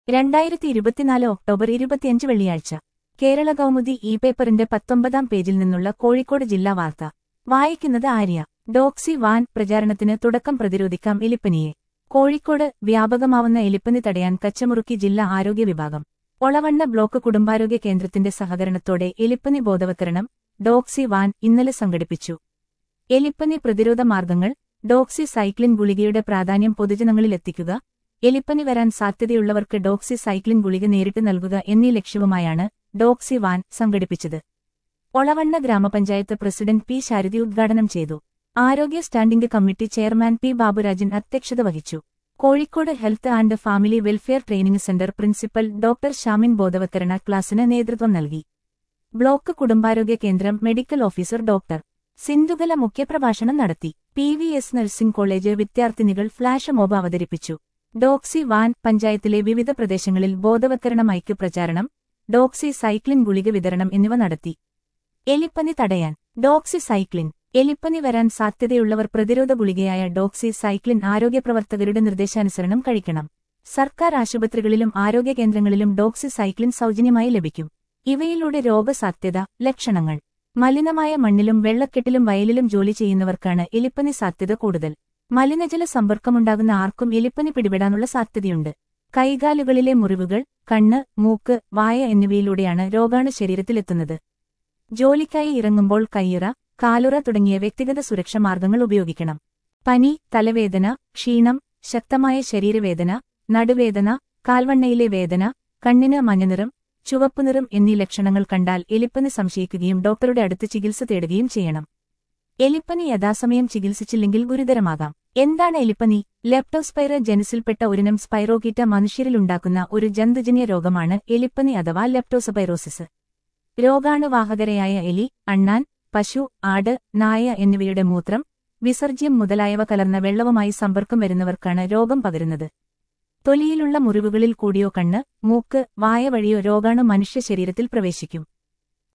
രണ്ടായിരത്തി ഇരുപത്തിനാല് ഒക്ടോബർ ഇരുപത്തിയഞ്ച് വെള്ളിയാഴ്ച കേരള കൗമുദി ഇ പേപ്പറിന്റെ പത്തൊമ്പതാം പേജിൽ നിന്നുള്ള കോഴിക്കോട് ജില്ലാ വാർത്ത വായിക്കുന്നത് ആര്യ ഡോക്സി വാൻ പ്രചാരണത്തിന് തുടക്കം പ്രതിരോധിക്കാം എലിപ്പനിയെ കോഴിക്കോട് വ്യാപകമാവുന്ന എലിപ്പനി തടയാൻ കച്ചമുറുക്കി ജില്ലാ ആരോഗ്യ വിഭാഗം ഒളവണ്ണ ബ്ലോക്ക് കുടുംബാരോഗ്യ കേന്ദ്രത്തിന്റെ സഹകരണത്തോടെ എലിപ്പനി ബോധവത്കരണം ഡോക്സി വാൻ ഇന്നലെ സംഘടിപ്പിച്ചു എലിപ്പനി പ്രതിരോധ മാർഗങ്ങൾ ഡോക്സി സൈക്ലിൻ ഗുളികയുടെ പ്രാധാന്യം പൊതുജനങ്ങളിലെത്തിക്കുക എലിപ്പനി വരാൻ സാധ്യതയുള്ളവർക്ക് ഡോക്സി സൈക്ലിൻ ഗുളിക നേരിട്ട് നൽകുക എന്നീ ലക്ഷ്യവുമായാണ് ഡോക്സി വാൻ സംഘടിപ്പിച്ചത് ഒളവണ്ണ ഗ്രാമപഞ്ചായത്ത് പ്രസിഡന്റ് പി ശാരദി ഉദ്ഘാടനം ചെയ്തു ആരോഗ്യ standing committee chairman P Baburajan അധ്യക്ഷത വഹിച്ചു Kozhikode health and family welfare training centre principal doctor Shamin ബോധവത്കരണ ക്ലാസിന് നേതൃത്വം നൽകി ബ്ലോക്ക് കുടുംബാരോഗ്യ കേന്ദ്രം മെഡിക്കൽ ഓഫീസർ ഡോക്ടർ സിന്ധുകല മുഖ്യപ്രഭാഷണം നടത്തി P V S nursing college വിദ്യാർത്ഥിനികൾ ഫ്ളാഷ് മോബ് അവതരിപ്പിച്ചു ഡോക്സി വാൻ പഞ്ചായത്തിലെ വിവിധ പ്രദേശങ്ങളിൽ ബോധവത്കരണ മൈക്ക് പ്രചാരണം ഡോക്സി സൈക്ലിൻ ഗുളിക വിതരണം എന്നിവ നടത്തി എലിപ്പനി തടയാൻ ഡോക്സി സൈക്ലിൻ എലിപ്പനി വരാൻ സാധ്യതയുള്ളവർ പ്രതിരോധ ഗുളികയായ ഡോക്സി സൈക്ലിൻ ആരോഗ്യപ്രവർത്തകരുടെ നിർദ്ദേശാനുസരണം കഴിക്കണം സർക്കാർ ആശുപത്രികളിലും ആരോഗ്യ കേന്ദ്രങ്ങളിലും ഡോക്സി സൈക്ലിൻ സൗജന്യമായി ലഭിക്കും ഇവയിലൂടെ രോഗസാധ്യത ലക്ഷണങ്ങൾ മലിനമായ മണ്ണിലും വെള്ളക്കെട്ടിലും വയലിലും ജോലി ചെയ്യുന്നവർക്കാണ് എലിപ്പനി സാധ്യത കൂടുതൽ മലിനജല സമ്പർക്കമുണ്ടാകുന്ന ആർക്കും എലിപ്പനി പിടിപെടാനുള്ള സാധ്യതയുണ്ട് കൈകാലുകളിലെ മുറിവുകൾ കണ്ണ് മൂക്ക് വായ എന്നിവയിലൂടെയാണ് രോഗാണു ശരീരത്തിലെത്തുന്നത് ജോലിക്കായി ഇറങ്ങുമ്പോൾ കയ്യിറ കാലുറ തുടങ്ങിയ വ്യക്തിഗത സുരക്ഷാ മാർഗങ്ങൾ ഉപയോഗിക്കണം പനി തലവേദന ക്ഷീണം ശക്തമായ ശരീരവേദന നടുവേദന കാൽവണ്ണയിലെ വേദന കണ്ണിന് മഞ്ഞനിറം ചുവപ്പുനിറം എന്നീ ലക്ഷണങ്ങൾ കണ്ടാൽ എലിപ്പനി സംശയിക്കുകയും ഡോക്ടറുടെ അടുത്ത് ചികിത്സ തേടുകയും ചെയ്യണം എലിപ്പനി യഥാസമയം ചികിത്സിച്ചില്ലെങ്കിൽ ഗുരുതരമാകാം എന്താണ് എലിപ്പനി ലെപ്റ്റോസ്പൈറ ജനുസിൽപ്പെട്ട ഒരിനം സ്പൈറോകീറ്റ മനുഷ്യരിലുണ്ടാക്കുന്ന ഒരു ജന്തുജന്യ രോഗമാണ് എലിപ്പനി അഥവാ ലെപ്റ്റോസപൈറോസിസ് രോഗാണുവാഹകരയായ എലി അണ്ണാൻ പശു ആട് നായ എന്നിവയുടെ മൂത്രം വിസർജ്യം മുതലായവ കലർന്ന വെള്ളവുമായി സമ്പർക്കം വരുന്നവർക്കാണ് രോഗം പകരുന്നത് തൊലിയിലുള്ള മുറിവുകളിൽ കൂടിയോ കണ്ണ് മൂക്ക് വായ വഴിയോ രോഗാണു മനുഷ്യ ശരീരത്തിൽ പ്രവേശിക്കും